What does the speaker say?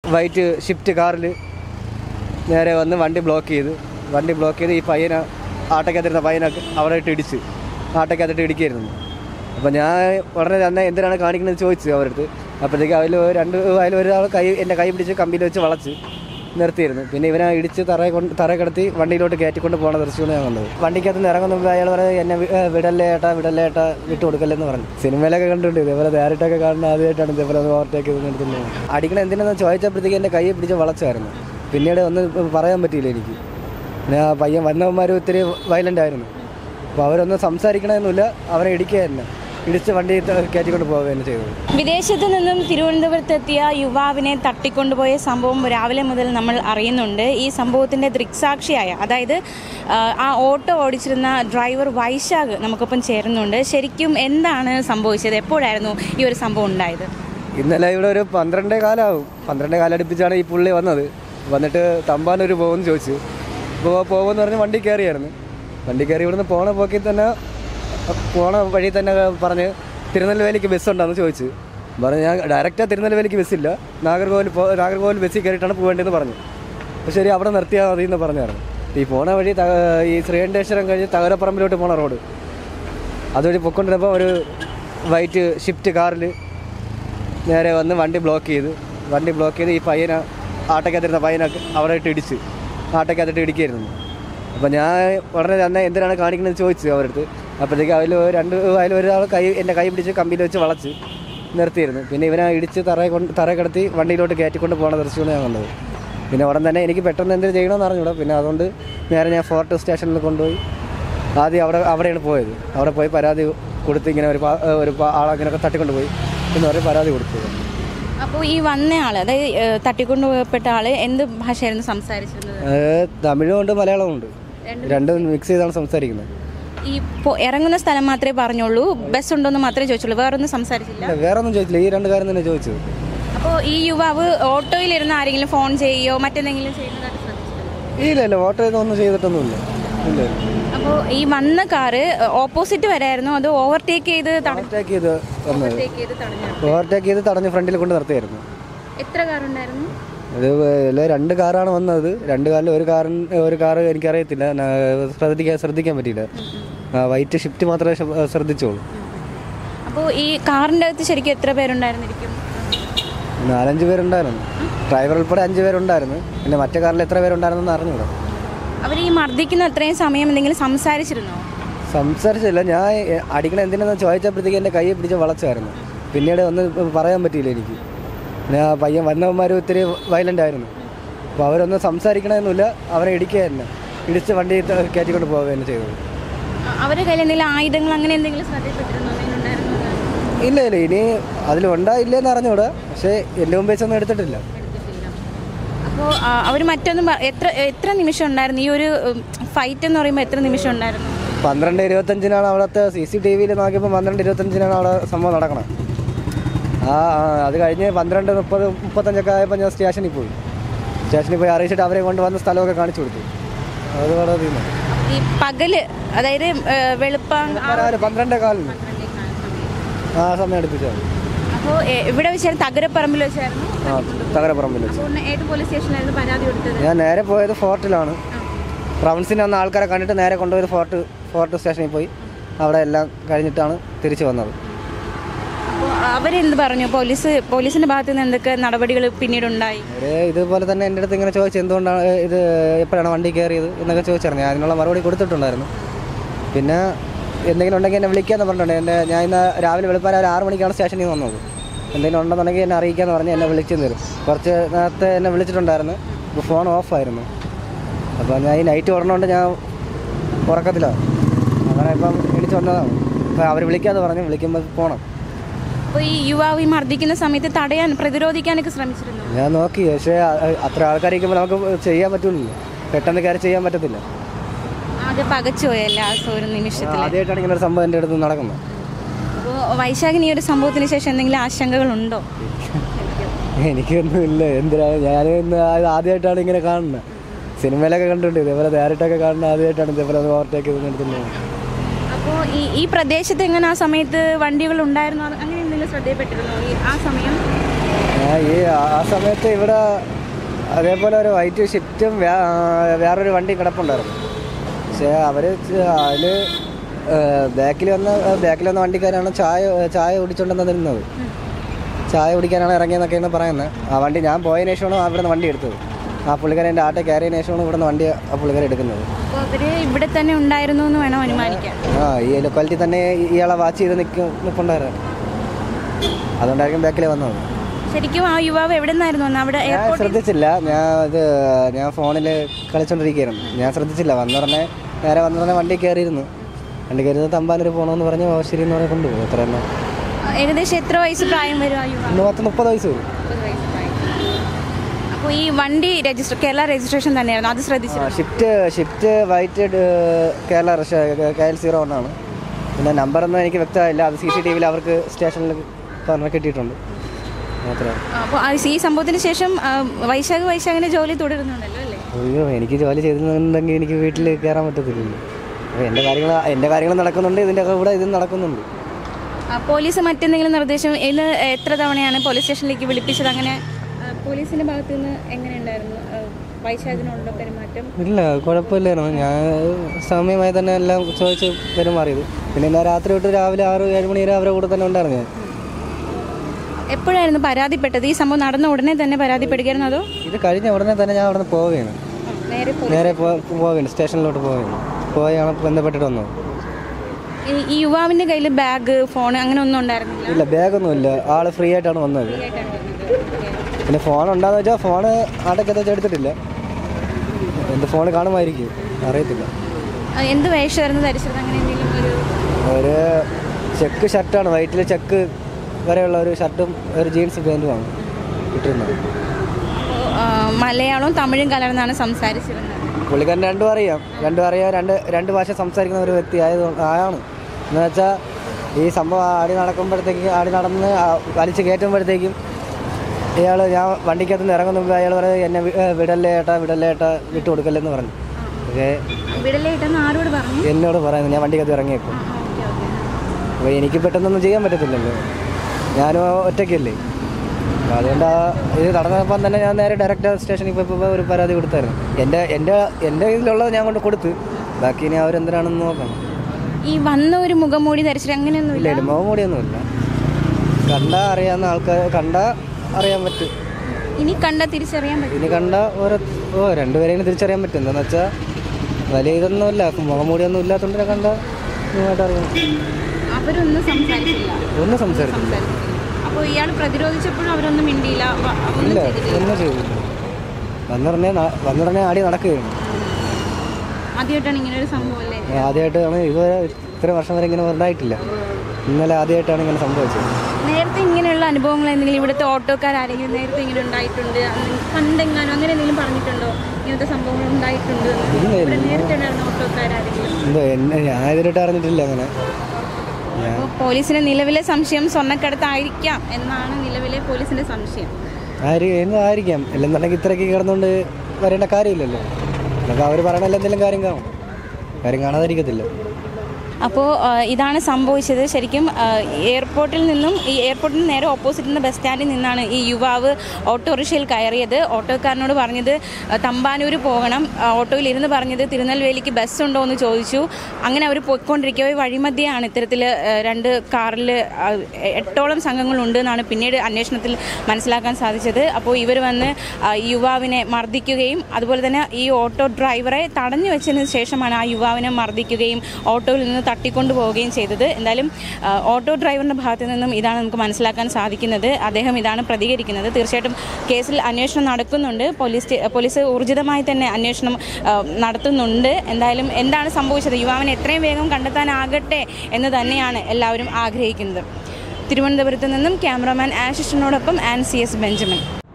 White shift കാറിൽ നേരെ വന്ന് വണ്ടി ബ്ലോക്ക് ചെയ്ത് വണ്ടി ബ്ലോക്ക് ചെയ്ത് ഈ പയ്യനെ ആട്ടക്കകത്തിരുന്ന പയ്യനെ അവിടെ ഇട്ട് ഇടിച്ച് ആട്ടക്കകത്തിട്ട് ഇടിക്കായിരുന്നു അപ്പോൾ ഞാൻ ഉടനെ തന്നെ എന്തിനാണ് കാണിക്കുന്നത് ചോദിച്ചു അവരുടെ അടുത്ത് അപ്പോഴത്തേക്ക് അതിൽ രണ്ട് അതിൽ ഒരാൾ കൈ എൻ്റെ കൈ പിടിച്ച് കമ്പിയിൽ വെച്ച് വളച്ച് നിർത്തിയിരുന്നു പിന്നെ ഇവനെ ഇടിച്ച് തറയെ കൊണ്ട് തറ കിടത്തി വണ്ടിയിലോട്ട് കയറ്റിക്കൊണ്ട് പോകുന്ന ദൃശ്യമാണ് ഞാൻ കണ്ടത് വണ്ടിക്കകത്ത് നിന്ന് ഇറങ്ങുമ്പോൾ അയാൾ പറഞ്ഞത് എന്നെ വി- ഏ, വിടല്ലേ ഏട്ടാ വിടല്ലേ ഏട്ടാ വിട്ടു കൊടുക്കല്ലെന്ന് പറഞ്ഞു സിനിമയിലൊക്കെ കണ്ടിട്ടുണ്ട് ഇതേപോലെ നേരിട്ടൊക്കെ കാണുന്ന ആദ്യമായിട്ടാണ് ഇതേപോലെ ഒന്ന് ഓവർടേക്ക് ചെയ്ത് നിർത്തുന്നത് അടിക്കണം എന്തിനാന്ന് ചോദിച്ചപ്പോഴത്തേക്ക് എൻ്റെ കൈ പിടിച്ച് വളച്ചായിരുന്നു പിന്നീട് ഒന്നും പറയാൻ പറ്റിയില്ല എനിക്ക് പിന്നെ ആ പയ്യൻ വന്നവന്മാർ ഒത്തിരി വയലൻ്റ് ആയിരുന്നു അപ്പോൾ അവരൊന്നും സംസാരിക്കണമെന്നില്ല അവരെ ഇടിക്കുക തന്നെ ഇടിച്ച് വണ്ടി കയറ്റിക്കൊണ്ട് പോവുകയാണ് ചെയ്തത് വിദേശത്ത് നിന്നും തിരുവനന്തപുരത്തെത്തിയ യുവാവിനെ തട്ടിക്കൊണ്ടുപോയ സംഭവം രാവിലെ മുതൽ നമ്മൾ അറിയുന്നുണ്ട് ഈ സംഭവത്തിൻ്റെ ദൃക്സാക്ഷിയായ അതായത് ആ, ആ ഓട്ടോ ഓടിച്ചിരുന്ന ഡ്രൈവർ വൈശാഖ് നമുക്കൊപ്പം ചേരുന്നുണ്ട് ശരിക്കും എന്താണ് സംഭവിച്ചത് എപ്പോഴായിരുന്നു ഈ ഒരു സംഭവം ഉണ്ടായത് ഇന്നലെ ഇവിടെ ഒരു പന്ത്രണ്ടേ കാലമാവും പന്ത്രണ്ടേ കാലം അടുപ്പിച്ചാണ് ഈ പുള്ളി വന്നത് വന്നിട്ട് തമ്പാനൊരു പോകുമെന്ന് ചോദിച്ചു ഇപ്പോൾ പോകുമെന്ന് പറഞ്ഞ് വണ്ടി കയറിയായിരുന്നു വണ്ടി കയറി ഇവിടുന്ന് പോണ പോക്കിൽ തന്നെ പോണ വഴി തന്നെ പറഞ്ഞ് തിരുനെൽവേലിക്ക് ബസ്സുണ്ടെന്ന് ചോദിച്ചു പറഞ്ഞു ഞാൻ ഡയറക്റ്റാണ് തിരുനെൽവേലിക്ക് ബസ്സില്ല നാഗർകോവിൽ പോ നാഗർകോവിൽ ബസ്സിൽ കയറിയിട്ടാണ് പോകേണ്ടതെന്ന് പറഞ്ഞു അപ്പോൾ ശരി അവിടെ നിർത്തിയാൽ മതി എന്ന് പറഞ്ഞായിരുന്നു ഈ പോണ വഴി ത- ഈ ശ്രീകണ്ഠേശ്വരം കഴിഞ്ഞ് തകരപ്പറമ്പിലോട്ട് പോണ റോഡ് അതുവഴി പൊക്കൊണ്ടിരുന്നപ്പോൾ ഒരു വൈറ്റ് ഷിഫ്റ്റ് കാറിൽ നേരെ വന്ന് വണ്ടി ബ്ലോക്ക് ചെയ്ത് വണ്ടി ബ്ലോക്ക് ചെയ്ത് ഈ പയ്യനെ ആട്ടക്കകത്തിരുന്ന പയ്യനെ അവിടെ ഇട്ട് ഇടിച്ച് ആട്ടക്കകത്തിട്ട് ഇടിക്കായിരുന്നു അപ്പോൾ ഞാൻ ഉടനെ തന്നെ എന്തിനാണ് കാണിക്കുന്നത് ചോദിച്ചു അവരുടെ അടുത്ത് അപ്പോഴത്തേക്ക് അതിൽ രണ്ട് അതിൽ ഒരാൾ കൈ എൻ്റെ കൈ പിടിച്ച് കമ്പിയിൽ വെച്ച് വളച്ച് നിർത്തിയിരുന്നു പിന്നെ ഇവനെ ഇടിച്ച് തറയെ കൊണ്ട് തറ കിടത്തി വണ്ടിയിലോട്ട് കയറ്റിക്കൊണ്ട് പോകുന്ന ദൃശ്യമാണ് ഞാൻ കണ്ടത് പിന്നെ ഉടൻ തന്നെ എനിക്ക് പെട്ടെന്ന് എന്ത് ചെയ്യണമെന്ന് അറിഞ്ഞൂടാ പിന്നെ അതുകൊണ്ട് നേരെ ഞാൻ ഫോർട്ട് സ്റ്റേഷനിൽ കൊണ്ടുപോയി ആദ്യം അവിടെ അവിടെയാണ് പോയത് അവിടെ പോയി പരാതി കൊടുത്ത് ഇങ്ങനെ ഒരു പാ- ഒരു പാ- ആളങ്ങനെയൊക്കെ തട്ടിക്കൊണ്ട് പോയി എന്ന് പറഞ്ഞ് പരാതി കൊടുത്തു അപ്പോൾ ഈ വന്നയാൾ അതായത് ഏ, തട്ടിക്കൊണ്ടുപോയപ്പെട്ട ആള് എന്ത് ഭാഷയായിരുന്നു സംസാരിച്ചിരുന്നത് അത് തമിഴും ഉണ്ട് മലയാളവും ഉണ്ട് രണ്ടും മിക്സ് ചെയ്താണ് സംസാരിക്കുന്നത് ഈ പോ- ഇറങ്ങുന്ന സ്ഥലം മാത്രമേ പറഞ്ഞുള്ളൂ ബസ് ഉണ്ടോന്ന് മാത്രമേ ചോദിച്ചുള്ളൂ വേറൊന്നും സംസാരിച്ചില്ല ഇല്ല, വേറെ ഒന്നും ചോദിച്ചില്ല ഈ രണ്ട് കാര്യം തന്നെ ചോദിച്ചത് അപ്പോൾ ഈ യുവാവ് ഓട്ടോയിലിരുന്ന് ആരെങ്കിലും ഫോൺ ചെയ്യുകയോ മറ്റെന്തെങ്കിലും ചെയ്യുന്നതായിട്ട് ശ്രദ്ധിച്ചിട്ടുണ്ടോ ഇല്ല ഇല്ല വോട്ട് ചെയ്തൊന്നും ചെയ്തിട്ടൊന്നുമില്ല ഇല്ല അപ്പോൾ ഈ വന്ന കാറ് ഓപ്പോസിറ്റ് വരായിരുന്നു അത് ഓവർടേക്ക് ചെയ്ത് ഓവർടേക്ക് ചെയ്ത് വന്നത് ഓവർടേക്ക് ചെയ്ത് തടഞ്ഞു ഓവർടേക്ക് ചെയ്ത് തടഞ്ഞ് ഫ്രണ്ടിൽ കൊണ്ട് നിർത്തിയായിരുന്നു എത്ര കാറുണ്ടായിരുന്നു ഇത് ഇതില് രണ്ട് കാറാണ് വന്നത് രണ്ട് കാറിൽ ഒരു കാറിന് ഒരു കാറ് എനിക്കറിയത്തില്ല ന- ശ്രദ്ധിക്കാൻ ശ്രദ്ധിക്കാൻ പറ്റിയില്ല ആ, വൈറ്റ് ഷിഫ്റ്റ് മാത്രമേ ശ്ര- ശ്രദ്ധിച്ചോളൂ അപ്പോൾ ഈ കാറിൻ്റെ അകത്ത് ശരിക്കും എത്ര പേരുണ്ടായിരുന്നിരിക്കും നാലഞ്ച് പേരുണ്ടായിരുന്നു ഡ്രൈവർ ഉൾപ്പെടെ അഞ്ച് പേരുണ്ടായിരുന്നു പിന്നെ മറ്റേ കാറിൽ എത്ര പേരുണ്ടായിരുന്നെന്ന് അറിഞ്ഞൂടാ അവർ ഈ മർദ്ദിക്കുന്ന അത്രയും സമയം എന്തെങ്കിലും സംസാരിച്ചിരുന്നോ സംസാരിച്ചില്ല ഞാൻ എ- അടിക്കണ എന്തിനാന്ന് ചോദിച്ചപ്പോഴത്തേക്ക് എൻ്റെ കൈ പിടിച്ച് വളച്ചായിരുന്നു പിന്നീട് ഒന്നും പറയാൻ പറ്റിയില്ല എനിക്ക് പിന്നെ ആ പയ്യൻ വന്നവന്മാർ ഒത്തിരി വയലൻ്റ് ആയിരുന്നു അപ്പോൾ അവരൊന്നും സംസാരിക്കണമെന്നില്ല അവരെ ഇടിക്കുക തന്നെ ഇടിച്ച് വണ്ടി കയറ്റിക്കൊണ്ട് പോവുകയാണ് ചെയ്തത് അ- അവരുടെ കയ്യിൽ എന്തെങ്കിലും ആയുധങ്ങൾ അങ്ങനെ എന്തെങ്കിലും ശ്രദ്ധയിൽപ്പെട്ടിരുന്നോ എന്തെങ്കിലും ഉണ്ടായിരുന്നോ? ഇല്ല ഇല്ല ഇനി അതിലുണ്ടായില്ലെന്ന് അറിഞ്ഞൂടാ പക്ഷേ എൻ്റെ മുമ്പ് വെച്ചൊന്നും എടുത്തിട്ടില്ല അപ്പോൾ അവർ മറ്റൊന്നും പ- എത്ര എത്ര നിമിഷം ഉണ്ടായിരുന്നു ഈ ഒരു ഫൈറ്റ് എന്ന് പറയുമ്പോൾ എത്ര നിമിഷം ഉണ്ടായിരുന്നു പന്ത്രണ്ട് ഇരുപത്തഞ്ചിനാണ് അവിടുത്തെ സി സി ടി വിയിൽ നോക്കിയപ്പോൾ പന്ത്രണ്ട് ഇരുപത്തഞ്ചിനാണ് അവിടെ സംഭവം നടക്കണം ആ ആ, അത് കഴിഞ്ഞ് പന്ത്രണ്ട് മുപ്പത് മുപ്പത്തഞ്ചൊക്കെ ആയപ്പോൾ ഞാൻ സ്റ്റേഷനിൽ പോയി സ്റ്റേഷനിൽ പോയി അറിയിച്ചിട്ട് അവരെ കൊണ്ട് വന്ന സ്ഥലമൊക്കെ കാണിച്ചു കൊടുത്തു അതുപോലെ തീർന്നു ഈ പകല് അതായത് വെളുപ്പം രാവിലെ പന്ത്രണ്ടേ കാലിന് ആ സമയം അടുപ്പിച്ചാൽ അപ്പോൾ ഇവിടെ വെച്ചായിരുന്നു തകരപ്പറമ്പിൽ വെച്ചായിരുന്നു ആ തകരപ്പറമ്പിൽ വെച്ച് അപ്പോൾ ഏത് പോലീസ് സ്റ്റേഷനിലായിരുന്നു പരാതി കൊടുത്തത് ഞാൻ നേരെ പോയത് ഫോർട്ടിലാണ് റൗൺസിന് വന്ന ആൾക്കാരെ കണ്ടിട്ട് നേരെ കൊണ്ടുപോയത് ഫോർട്ട് ഫോർട്ട് സ്റ്റേഷനിൽ പോയി അവിടെ എല്ലാം കഴിഞ്ഞിട്ടാണ് തിരിച്ചു വന്നത് അപ്പോൾ അവരെന്ത് പറഞ്ഞു പോലീസ് പോലീസിന്റെ ഭാഗത്ത് നിന്ന് എന്തൊക്കെ നടപടികൾ പിന്നീട് ഉണ്ടായി അവര് ഇതുപോലെ തന്നെ എൻ്റെ അടുത്ത് ഇങ്ങനെ ചോദിച്ചു എന്തുകൊണ്ടാണ് ഏ, ഇത് എപ്പോഴാണ് വണ്ടി കയറിയത് എന്നൊക്കെ ചോദിച്ചായിരുന്നു ഞാൻ അതിനുള്ള മറുപടി കൊടുത്തിട്ടുണ്ടായിരുന്നു പിന്നെ എന്തെങ്കിലും ഉണ്ടെങ്കിൽ എന്നെ വിളിക്കാമെന്ന് പറഞ്ഞിട്ടുണ്ട് എൻ്റെ ഞാൻ ഇന്ന് രാവിലെ വെളുപ്പാൻ ഒരു ആറ് മണിക്കാണ് സ്റ്റേഷനിൽ നിന്ന് വന്നത് എന്തെങ്കിലും ഉണ്ടെന്നുണ്ടെങ്കിൽ എന്നെ അറിയിക്കാമെന്ന് പറഞ്ഞ് എന്നെ വിളിച്ചു തരും കുറച്ച് നേരത്തെ എന്നെ വിളിച്ചിട്ടുണ്ടായിരുന്നു ഇപ്പോൾ ഫോൺ ഓഫായിരുന്നു അപ്പോൾ ഞാൻ ഈ നൈറ്റ് ഓടണോണ്ട് ഞാൻ ഉറക്കത്തിലാണ് അങ്ങനെ ഇപ്പം എണിച്ച് വന്നതാണ് അപ്പോൾ അവർ വിളിക്കാമെന്ന് പറഞ്ഞു വിളിക്കുമ്പോൾ പോകണം അപ്പോൾ ഈ യുവാവ് ഈ മർദ്ദിക്കുന്ന സമയത്ത് തടയാൻ പ്രതിരോധിക്കാനൊക്കെ ശ്രമിച്ചിരുന്നു ഞാൻ നോക്കി പക്ഷേ അ- അത്ര ആൾക്കാരിക്കുമ്പോൾ നമുക്ക് ചെയ്യാൻ പറ്റില്ല പെട്ടെന്ന് കയറി ചെയ്യാൻ പറ്റത്തില്ല ആകെ പകച്ചുപോയല്ല ആ ഒരു നിമിഷത്തിൽ ആദ്യമായിട്ടാണ് ഇങ്ങനെ ഒരു സംഭവം എൻ്റെ അടുത്ത് നടക്കുന്നത് അപ്പോൾ വൈശാഖിന് ഈ ഒരു സംഭവത്തിന് ശേഷം എന്തെങ്കിലും ആശങ്കകളുണ്ടോ എനിക്കൊന്നും ഇല്ല എന്തിനാണ് ഞാൻ ഇന്ന് ആ- ആദ്യമായിട്ടാണ് ഇങ്ങനെ കാണുന്നത് സിനിമയിലൊക്കെ കണ്ടിട്ടുണ്ട് ഇതേപോലെ നേരിട്ടൊക്കെ കാണുന്ന ആദ്യമായിട്ടാണ് ഇതേപോലെ ഓവർടേക്ക് ചെയ്ത് നടത്തുന്നത് അപ്പോൾ ഈ ഈ പ്രദേശത്ത് എങ്ങനെ ആ സമയത്ത് വണ്ടികൾ ഉണ്ടായിരുന്നു അത് അങ്ങനെ എന്തെങ്കിലും ശ്രദ്ധയിൽപ്പെട്ടിരുന്നോ ഈ ആ സമയം ആ ആ, ഈ ആ സമയത്ത് ഇവിടെ അതേപോലെ ഒരു വൈറ്റ് ഷിഫ്റ്റും വേ- വേറൊരു വണ്ടി കിടപ്പുണ്ടായിരുന്നു പക്ഷേ അവർ അതിൽ ബാക്കിൽ വന്ന ബാക്കിൽ വന്ന വണ്ടിക്കാരാണ് ചായ ചായ കുടിച്ചുകൊണ്ടെന്ന് നിന്നത് ചായ കുടിക്കാനാണ് ഇറങ്ങിയെന്നൊക്കെയാണ് പറയുന്നത് ആ വണ്ടി ഞാൻ പോയതിനു ശേഷമാണ് അവിടെ നിന്ന് വണ്ടി എടുത്തത് ആ പുള്ളിക്കാരൻ എൻ്റെ ആട്ടെ കയറിയതിനു ശേഷമാണ് ഇവിടെ നിന്ന് വണ്ടി ആ പുള്ളിക്കാരൻ എടുക്കുന്നത് അപ്പോൾ അവർ ഇവിടെ തന്നെ ഉണ്ടായിരുന്നു എന്ന് വേണം അനുമാനിക്കാൻ ആ ഈ ലൊക്കാലിറ്റി തന്നെ ഈ- ഇയാളെ വാച്ച് ചെയ്ത് നിൽക്കും നിൽപ്പുണ്ടായിരുന്നു അതുകൊണ്ടായിരിക്കും ബാക്കിൽ വന്നത് ശരിക്കും ആ യുവാവ് എവിടെ നിന്നായിരുന്നു വന്നത് അവിടെ ഞാൻ എയർപോർട്ടിൽ ശ്രദ്ധിച്ചില്ല ഞാൻ ഇത് ഞാൻ ഫോണിൽ കളിച്ചോണ്ടിരിക്കുകയായിരുന്നു ഞാൻ ശ്രദ്ധിച്ചില്ല വന്നുടനെ നേരെ വന്നുടനെ വണ്ടി കയറിയിരുന്നു വണ്ടി കയറിയത് തമ്പാനൂർ പോകണമെന്ന് പറഞ്ഞ് ഓ ശരി എന്ന് പറഞ്ഞ് കൊണ്ടുപോകും അത്ര തന്നെ ഏകദേശം എത്ര വയസ്സ് പ്രായം വരും ആ യുവാവ് ഇന്ന് പത്ത് മുപ്പത് വയസ്സ് വരും മുപ്പത് വയസ്സ് പ്രായം അപ്പോൾ ഈ വണ്ടി രജിസ്റ്റർ കേരള രജിസ്ട്രേഷൻ തന്നെയായിരുന്നു അത് ശ്രദ്ധിച്ചിരുന്നു shift shift white Kerala K L zero ഒന്നാണ് പിന്നെ നമ്പറൊന്നും എനിക്ക് വ്യക്തമായില്ല അത് സി സി ടി വിയിൽ അവർക്ക് സ്റ്റേഷനിൽ പറഞ്ഞ് കിട്ടിയിട്ടുണ്ട് മാത്രമേ അപ്പോൾ ഈ സംഭവത്തിന് ശേഷം ആ, വൈശാഖ് വൈശാഖിന്റെ ജോലി തുടരുന്നുണ്ടല്ലോ അല്ലേ അയ്യോ എനിക്ക് ജോലി ചെയ്തിട്ടുണ്ടെങ്കിൽ എനിക്ക് വീട്ടിൽ കയറാൻ പറ്റത്തില്ലല്ലോ അപ്പോൾ എൻ്റെ കാര്യങ്ങൾ എൻ്റെ കാര്യങ്ങൾ നടക്കുന്നുണ്ട് ഇതിൻ്റെ കൂടെ ഇതും നടക്കുന്നുണ്ട് ആ, പോലീസ് മറ്റെന്തെങ്കിലും നിർദ്ദേശം ഇന്ന് എത്ര തവണയാണ് പോലീസ് സ്റ്റേഷനിലേക്ക് വിളിപ്പിച്ചത് അങ്ങനെ ആ, പോലീസിന്റെ ഭാഗത്തു നിന്ന് എങ്ങനെയുണ്ടായിരുന്നു ആ, വൈശാഖിനോടുള്ള പെരുമാറ്റം ഇല്ല കുഴപ്പമില്ലായിരുന്നു ഞാൻ സമയമായി തന്നെ എല്ലാം ചോദിച്ച് പെരുമാറിയത് പിന്നെ ഇന്ന് രാത്രി തൊട്ട് രാവിലെ ആറ് ഏഴ് മണി വരെ അവരുടെ കൂടെ തന്നെ ഉണ്ടായിരുന്നു ഞാൻ എപ്പോഴായിരുന്നു പരാതിപ്പെട്ടത് ഈ സംഭവം നടന്ന ഉടനെ തന്നെ പരാതിപ്പെടുകയായിരുന്നു അതോ ഇത് കഴിഞ്ഞ ഉടനെ തന്നെ ഞാൻ അവിടെ നിന്ന് പോവുകയാണ് നേരെ നേരെ പോ- പോവുകയാണ് സ്റ്റേഷനിലോട്ട് പോവുകയാണ് പോയാണ് ബന്ധപ്പെട്ടിട്ട് വന്നത് ഈ- ഈ യുവാവിന്റെ കയ്യിൽ ബാഗ് ഫോൺ അങ്ങനെ ഒന്നും ഉണ്ടായിരുന്നില്ല ഇല്ല ബാഗൊന്നുമില്ല ആള് ഫ്രീ ആയിട്ടാണ് വന്നത് ആയിട്ടാണ് വന്നത്. പിന്നെ ഫോൺ ഉണ്ടാന്ന് വെച്ചാൽ ഫോണ് ആടൊക്കെ വെച്ച് എടുത്തിട്ടില്ല എന്ത് ഫോൺ കാണുമായിരിക്കും അറിയത്തില്ല ആ, എന്ത് വേഷമായിരുന്നു ധരിച്ചത് അങ്ങനെ എന്തെങ്കിലും ഒരു ഒരു ചെക്ക് ഷർട്ടാണ് വൈറ്റിൽ ചെക്ക് വരെയുള്ള ഒരു ഷർട്ടും ഒരു ജീൻസ് പാൻറ്റുമാണ് ഇട്ടിരുന്നത് ആ, മലയാളവും തമിഴും കലർന്നാണ് സംസാരിച്ചിരുന്നത് പുള്ളിക്കാരൻ രണ്ടും അറിയാം രണ്ടും അറിയാം രണ്ട് രണ്ട് ഭാഷ സംസാരിക്കുന്ന ഒരു വ്യക്തി ആയതുകൊണ്ട് ആണ് എന്ന് വെച്ചാൽ ഈ സംഭവം ആടി നടക്കുമ്പോഴത്തേക്കും ആടി നടന്ന് ആ വലിച്ച് കയറ്റുമ്പോഴത്തേക്കും ഇയാൾ ഞാൻ വണ്ടിക്കകത്ത് നിന്ന് ഇറങ്ങുന്ന മുമ്പ് അയാൾ പറയുന്നത് എന്നെ വി- ഏ, വിടല്ലേ ഏട്ടാ വിടല്ലേ ഏട്ടാ വിട്ടു കൊടുക്കല്ലെന്ന് പറഞ്ഞു പക്ഷേ വിടലേട്ടെന്ന് ആരോട് പറഞ്ഞു എന്നോട് പറയുന്നത് ഞാൻ വണ്ടിക്കകത്ത് ഇറങ്ങിയപ്പോൾ ആ, ഓക്കേ, ഓക്കേ. അപ്പോൾ എനിക്ക് പെട്ടെന്നൊന്നും ചെയ്യാൻ പറ്റത്തില്ലല്ലോ ഞാനും ഒറ്റയ്ക്കല്ലേ അപ്പോൾ അതുകൊണ്ട് ആ ഇത് നടന്നപ്പം തന്നെ ഞാൻ നേരെ ഡയറക്റ്റ് സ്റ്റേഷനിൽ പോയപ്പോൾ ഒരു പരാതി കൊടുത്തായിരുന്നു എൻ്റെ എൻ്റെ എൻ്റെ ഇതിലുള്ളത് ഞാൻ കൊണ്ട് കൊടുത്ത് ബാക്കി ഇനി അവരെന്തിനാണെന്ന് നോക്കണം ഈ വന്ന ഒരു മുഖംമൂടി ധരിച്ചിട്ട് അങ്ങനെയൊന്നുമില്ല ഇല്ല മുഖം മൂടിയൊന്നുമില്ല കണ്ടാൽ അറിയാവുന്ന ആൾക്കാർ കണ്ടാൽ അറിയാൻ പറ്റും ഇനി കണ്ട തിരിച്ചറിയാൻ പറ്റും ഇനി കണ്ട ഓരോ ഓ രണ്ടുപേരെയും തിരിച്ചറിയാൻ പറ്റും എന്താണെന്ന് വെച്ചാൽ വലിയ ഇതൊന്നുമില്ല മുഖം മൂടിയൊന്നും ഇല്ലാത്തതുകൊണ്ട് കണ്ട നിങ്ങളായിട്ട് അറിയാൻ പറ്റും അവരൊന്നും സംസാരിച്ചില്ല ഒന്നും സംസാരിച്ചില്ല അപ്പോൾ ഇയാൾ പ്രതിരോധിച്ചപ്പോഴും അവരൊന്നും മിണ്ടിയില്ല വ- ഒന്നും ഇല്ല ചെയ്തിട്ടില്ല ഒന്നും ചെയ്തില്ല വന്നുടനെ ന- വന്നുടനെ ആടി നടക്കുകയാണ് ആദ്യമായിട്ടാണ് ഇങ്ങനെ ഒരു സംഭവം അല്ലേ ആദ്യമായിട്ടാണ് ഇതുവരെ ഇത്ര വർഷം വരെ ഇങ്ങനെ ഉണ്ടായിട്ടില്ല ഇന്നലെ ആദ്യമായിട്ടാണ് ഇങ്ങനെ സംഭവിച്ചത് നേരത്തെ ഇങ്ങനെയുള്ള അനുഭവങ്ങൾ എന്തെങ്കിലും ഇവിടുത്തെ ഓട്ടോക്കാർ ആരെങ്കിലും നേരത്തെ ഇങ്ങനെ ഉണ്ടായിട്ടുണ്ട് അത് കണ്ടെങ്ങാനോ അങ്ങനെ എന്തെങ്കിലും പറഞ്ഞിട്ടുണ്ടോ ഇങ്ങനത്തെ സംഭവങ്ങൾ ഉണ്ടായിട്ടുണ്ട് എന്ന്? ഇല്ല, ഇവിടെ ഇല്ല. നേരത്തെ ഉണ്ടായിരുന്ന ഓട്ടോക്കാരെങ്കിലും എന്തോ എന്നെ ഞാൻ ഇതിലിട്ട് അറിഞ്ഞിട്ടില്ല അങ്ങനെ ഞാൻ അപ്പോൾ പോലീസിന്റെ നിലവിലെ സംശയം സ്വർണ്ണക്കടത്തായിരിക്കാം എന്നാണ് നിലവിലെ പോലീസിന്റെ സംശയം ആര് എന്നും ആയിരിക്കാം അല്ലെന്നുണ്ടെങ്കിൽ ഇത്രയ്ക്ക് കിടന്നുകൊണ്ട് വരേണ്ട കാര്യമില്ലല്ലോ അതൊക്കെ അവർ പറയണ എന്തെങ്കിലും കാര്യം കാണും കാര്യം കാണാതിരിക്കത്തില്ല അപ്പോൾ ആ, ഇതാണ് സംഭവിച്ചത് ശരിക്കും ആ, എയർപോർട്ടിൽ നിന്നും ഈ എയർപോർട്ടിന് നേരെ ഓപ്പോസിറ്റ് നിന്ന് ബസ് സ്റ്റാൻഡിൽ നിന്നാണ് ഈ യുവാവ് ഓട്ടോറിക്ഷയിൽ കയറിയത് ഓട്ടോക്കാരനോട് പറഞ്ഞത് ആ, തമ്പാനൂർ പോകണം ആ, ഓട്ടോയിൽ ഇരുന്ന് പറഞ്ഞത് തിരുനെൽവേലിക്ക് ബസ് ഉണ്ടോ എന്ന് ചോദിച്ചു അങ്ങനെ അവർ പോയിക്കൊണ്ടിരിക്കവേ വഴിമധ്യയാണ് ഇത്തരത്തിൽ ആ, രണ്ട് കാറിൽ ആ, എട്ടോളം സംഘങ്ങളുണ്ട് എന്നാണ് പിന്നീട് അന്വേഷണത്തിൽ മനസ്സിലാക്കാൻ സാധിച്ചത് അപ്പോൾ ഇവർ വന്ന് ആ, ഈ യുവാവിനെ മർദ്ദിക്കുകയും അതുപോലെ തന്നെ ഈ ഓട്ടോ ഡ്രൈവറെ തടഞ്ഞു വെച്ചതിന് ശേഷമാണ് ആ യുവാവിനെ മർദ്ദിക്കുകയും ഓട്ടോയിൽ നിന്ന് തട്ടിക്കൊണ്ടു പോവുകയും ചെയ്തത് എന്തായാലും ആ, ഓട്ടോ ഡ്രൈവറിൻ്റെ ഭാഗത്തു നിന്നും ഇതാണ് നമുക്ക് മനസ്സിലാക്കാൻ സാധിക്കുന്നത് അദ്ദേഹം ഇതാണ് പ്രതികരിക്കുന്നത് തീർച്ചയായിട്ടും കേസിൽ അന്വേഷണം നടക്കുന്നുണ്ട് പോലീസ് സ്റ്റേ- പോലീസ് ഊർജിതമായി തന്നെ അന്വേഷണം ആ, നടത്തുന്നുണ്ട് എന്തായാലും എന്താണ് സംഭവിച്ചത് യുവാവിനെ എത്രയും വേഗം കണ്ടെത്താനാകട്ടെ എന്ന് തന്നെയാണ് എല്ലാവരും ആഗ്രഹിക്കുന്നത് തിരുവനന്തപുരത്ത് നിന്നും ക്യാമറാമാൻ ആശിഷിനോടൊപ്പം ആൻ സി എസ് ബെഞ്ചമിൻ